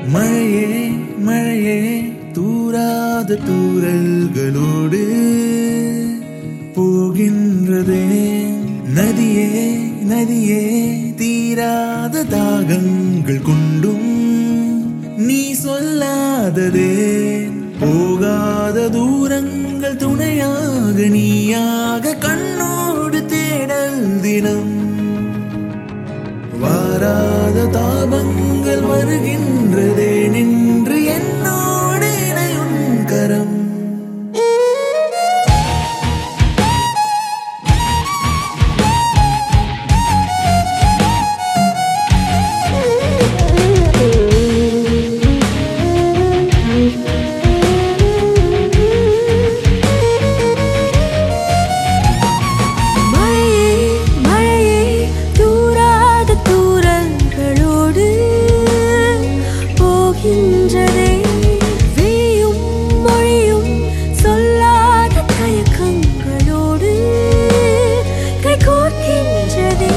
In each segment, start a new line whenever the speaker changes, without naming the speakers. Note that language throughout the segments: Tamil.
மழையே மழையே தூராத தூரல்களோடு போகின்றதே நதியே நதியே தீராத தாகங்கள் கொண்டும் நீ சொல்லாததே போகாத தூரங்கள் துணையாக நீயாக கண்ணோடு தேடல் தினம் வாராத தாபங்கள் வருகின்றதே நின்று என்னோடு இணையும் கரம்
மழையே மழையே தூராத தூரங்களோடு போகின்றதே விழியும் மொழியும் சொல்லாத தயக்கங்களோடு கைகோர்க்கின்றதே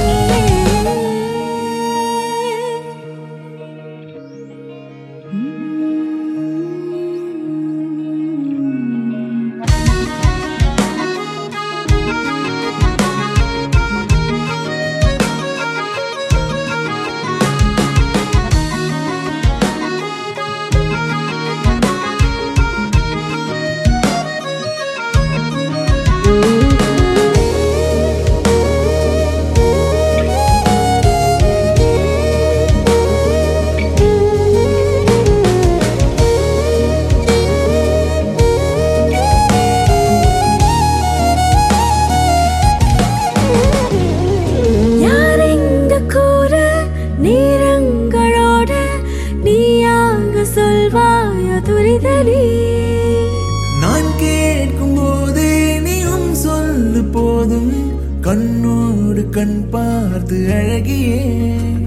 யாரெங்க கூற நீரங்களோட நீயாக சொல்வாய துரிதலி
நான் கேட்கும் போதே நீயும் சொல்லு போதும் கண்ணோடு கண் பார்த்து அழகியே